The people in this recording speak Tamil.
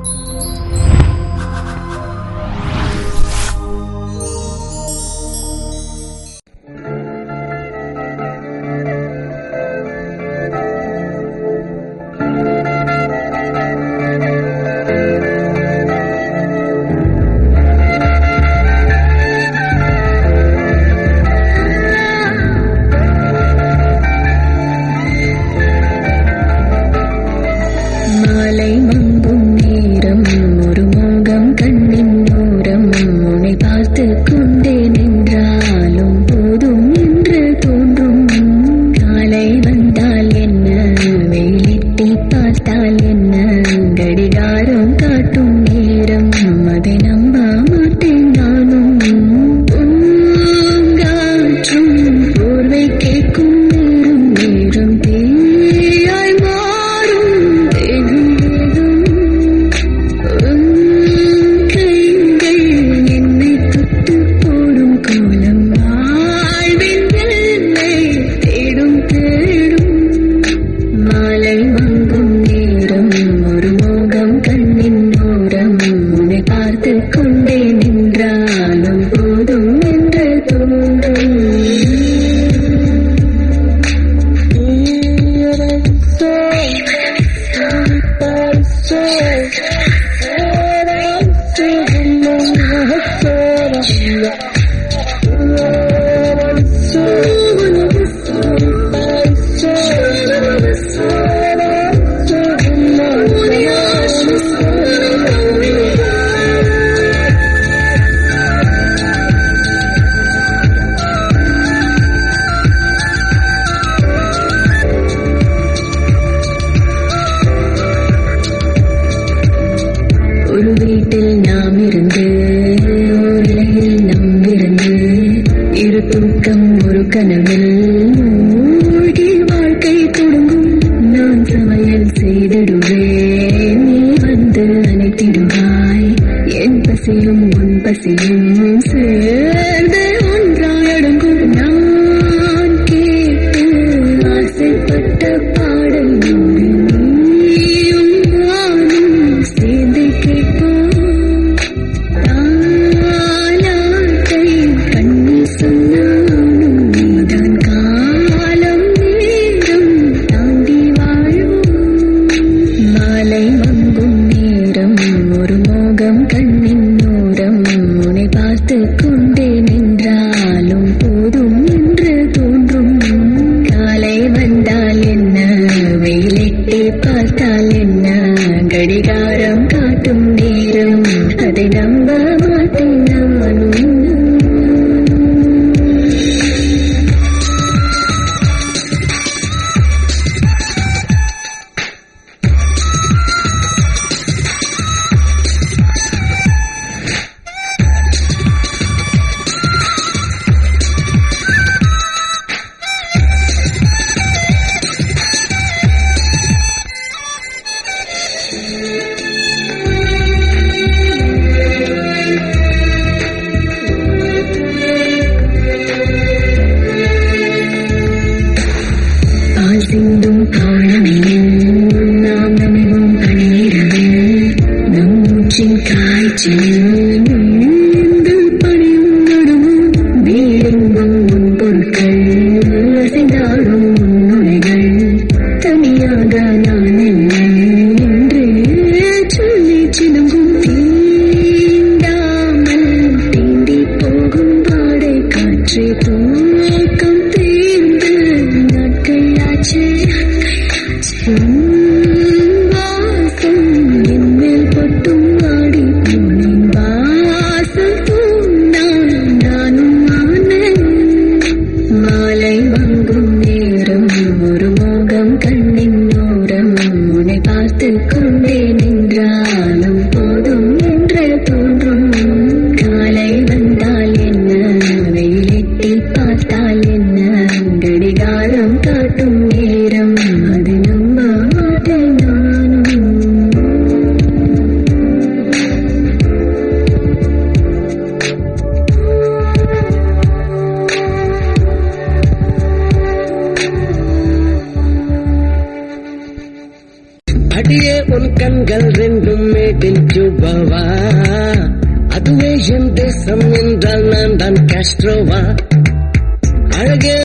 மாலை மங்கும் நேரம் ஒரு மோகம் கண்ணின் ஓரம் உன்னை பார்த்து கொண்டே நின்றாலும் போதும் என்று தோன்றும் காலை வந்தால் என்ன வெயிலிட்டி பார்த்தால் என்ன கடிகாரம் காட்டும் நேரம் அதை நம்ப மாட்டேன் நானும் பூங்காற்றும் போர்வை கேட்கும் நேரம் நேரம் தீயாய் மாறும் வேகம் வேகம் கைகள் என்னை தொட்டு போடும் கோலம் வாழ்வின் எல்லை தேடும் தேடும் மாலை மங்கும் நேரம் ஒரு மோகம் கண்ணின் ஓரம் உன்னை பார்த்து கொண்டே நின்றாலும் போதும் என்று தோன்றும் ஒரு வீட்டில் நாம் இருந்து ஓர் இலையில் நம் இருந்து இரு தூக்கம் ஒரு கனவில் மூழ்கி வாழ்க்கை தொடங்கும் நான் சமையல் செய்திடுவேன் நீ வந்து அணைத்திடுவாய் என் பசியும் உன் பசியும் சேர்ந்து ஒன்றாய் அடங்கும் நான் கேட்டு ஆசைப்பட்ட பாடல் நூறு நீயும் நானும் சேர்ந்து கேட்போம் தாலாட்டை கண்ணீர் சொன்னாலும் நீதான் காலம் நேரம் தாண்டி வாழ்வோம் மாலை மங்கும் நேரம் ஒரு மோகம் கண்ணின் ஓரம் உன்னை பார்த்து கொண்டே நின்றாலும் போதும் என்று தோன்றும் காலை வந்தால் என்ன வெயிலிட்டே பார்த்தால் என்ன கடிகாரம் காட்டும் நேரம் அதை நம்ப மாட்டேன் நானும் பால் சிந்தும் காலமில் நாம் நனைவோம் பனிரவில் நம் மூச்சின் காய்ச்சல் நீந்து பணியும் நடுவும் வீடெங்கும் உன் பொருட்கள் அசைந்தாடும் உன் நுழைகள் தனியாக நான் இல்லை என்று சொல்லி சிலம்பும் தீண்டாமல் தீண்டி போகும் பாடை காற்றே தூக்கம் தீர்ந்து நாட்கள் ஆச்சு உன் வாசம் என்மேல் பட்டும் ஆடி போனேன் வா ஹெட்டின் கியூபாவா அதுவே என் தேசம் என்றால் நான் தான் காஸ்ட்ரோவா அழகே